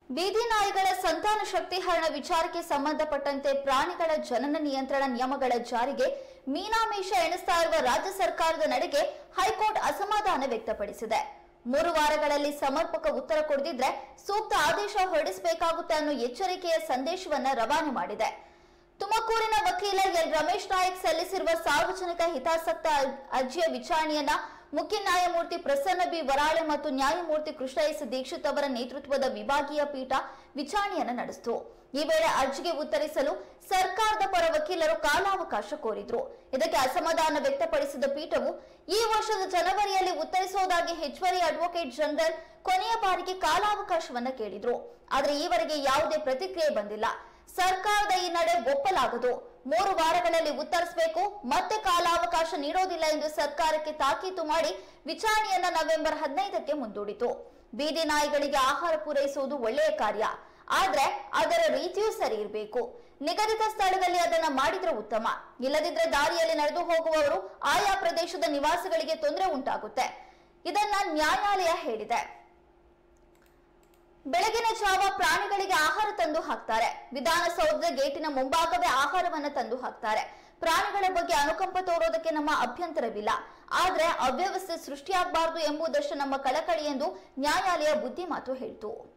ಬೀದಿ ನಾಯಿಗಳ ಸಂತಾನ ಶಕ್ತಿ ಹರಣ ವಿಚಾರಕ್ಕೆ ಸಂಬಂಧಪಟ್ಟಂತೆ ಪ್ರಾಣಿಗಳ ಜನನ ನಿಯಂತ್ರಣ ನಿಯಮಗಳ ಜಾರಿಗೆ ಮೀನಾಮೇಷ ಎಣಿಸ್ತಾ ಇರುವ ರಾಜ್ಯ ಸರ್ಕಾರದ ನಡೆಗೆ ಹೈಕೋರ್ಟ್ ಅಸಮಾಧಾನ ವ್ಯಕ್ತಪಡಿಸಿದೆ ಮೂರು ವಾರಗಳಲ್ಲಿ ಸಮರ್ಪಕ ಉತ್ತರ ಕೊಡದಿದ್ರೆ ಸೂಕ್ತ ಆದೇಶ ಹೊರಡಿಸಬೇಕಾಗುತ್ತೆ ಅನ್ನೋ ಎಚ್ಚರಿಕೆಯ ಸಂದೇಶವನ್ನ ರವಾನೆ ಮಾಡಿದೆ ತುಮಕೂರಿನ ವಕೀಲ ಎಲ್ ರಮೇಶ್ ನಾಯಕ್ ಸಲ್ಲಿಸಿರುವ ಸಾರ್ವಜನಿಕ ಹಿತಾಸಕ್ತ ಅರ್ಜಿಯ ವಿಚಾರಣೆಯನ್ನ ಮುಖ್ಯ ನ್ಯಾಯಮೂರ್ತಿ ಪ್ರಸನ್ನ ಬಿ ವರಾಳೆ ಮತ್ತು ನ್ಯಾಯಮೂರ್ತಿ ಕೃಷ್ಣ ಎಸ್ ದೀಕ್ಷಿತ್ ಅವರ ನೇತೃತ್ವದ ವಿಭಾಗೀಯ ಪೀಠ ವಿಚಾರಣೆಯನ್ನ ನಡೆಸಿತು ಈ ವೇಳೆ ಅರ್ಜಿಗೆ ಉತ್ತರಿಸಲು ಸರ್ಕಾರದ ಪರ ವಕೀಲರು ಕಾಲಾವಕಾಶ ಕೋರಿದ್ರು ಇದಕ್ಕೆ ಅಸಮಾಧಾನ ವ್ಯಕ್ತಪಡಿಸಿದ ಪೀಠವು ಈ ವರ್ಷದ ಜನವರಿಯಲ್ಲಿ ಉತ್ತರಿಸುವುದಾಗಿ ಹೆಚ್ಚುವರಿ ಅಡ್ವೊಕೇಟ್ ಜನರಲ್ ಕೊನೆಯ ಬಾರಿಗೆ ಕಾಲಾವಕಾಶವನ್ನ ಕೇಳಿದ್ರು ಆದರೆ ಈವರೆಗೆ ಯಾವುದೇ ಪ್ರತಿಕ್ರಿಯೆ ಬಂದಿಲ್ಲ ಸರ್ಕಾರದ ಈ ನಡೆ ಒಪ್ಪಲಾಗದು ಮೂರು ವಾರಗಳಲ್ಲಿ ಉತ್ತರಿಸಬೇಕು ಮತ್ತೆ ಕಾಲಾವಕಾಶ ನೀಡೋದಿಲ್ಲ ಎಂದು ಸರ್ಕಾರಕ್ಕೆ ತಾಕೀತು ಮಾಡಿ ವಿಚಾರಣೆಯನ್ನ ನವೆಂಬರ್ ಹದಿನೈದಕ್ಕೆ ಮುಂದೂಡಿತು ಬೀದಿ ನಾಯಿಗಳಿಗೆ ಆಹಾರ ಪೂರೈಸುವುದು ಒಳ್ಳೆಯ ಕಾರ್ಯ ಆದ್ರೆ ಅದರ ರೀತಿಯೂ ಸರಿ ಇರಬೇಕು ನಿಗದಿತ ಸ್ಥಳದಲ್ಲಿ ಅದನ್ನ ಮಾಡಿದ್ರೆ ಉತ್ತಮ ಇಲ್ಲದಿದ್ರೆ ದಾರಿಯಲ್ಲಿ ನಡೆದು ಹೋಗುವವರು ಆಯಾ ಪ್ರದೇಶದ ನಿವಾಸಿಗಳಿಗೆ ತೊಂದರೆ ಉಂಟಾಗುತ್ತೆ ಇದನ್ನ ನ್ಯಾಯಾಲಯ ಹೇಳಿದೆ ಬೆಳಗಿನ ಜಾವ ಪ್ರಾಣಿಗಳಿಗೆ ಆಹಾರ ತಂದು ಹಾಕ್ತಾರೆ ವಿಧಾನಸೌಧದ ಗೇಟಿನ ಮುಂಭಾಗವೇ ಆಹಾರವನ್ನ ತಂದು ಹಾಕ್ತಾರೆ ಪ್ರಾಣಿಗಳ ಬಗ್ಗೆ ಅನುಕಂಪ ತೋರೋದಕ್ಕೆ ನಮ್ಮ ಅಭ್ಯಂತರವಿಲ್ಲ ಆದ್ರೆ ಅವ್ಯವಸ್ಥೆ ಸೃಷ್ಟಿಯಾಗಬಾರದು ಎಂಬುದಷ್ಟು ನಮ್ಮ ಕಳಕಳಿ ಎಂದು ನ್ಯಾಯಾಲಯ ಬುದ್ಧಿಮಾತು ಹೇಳಿತು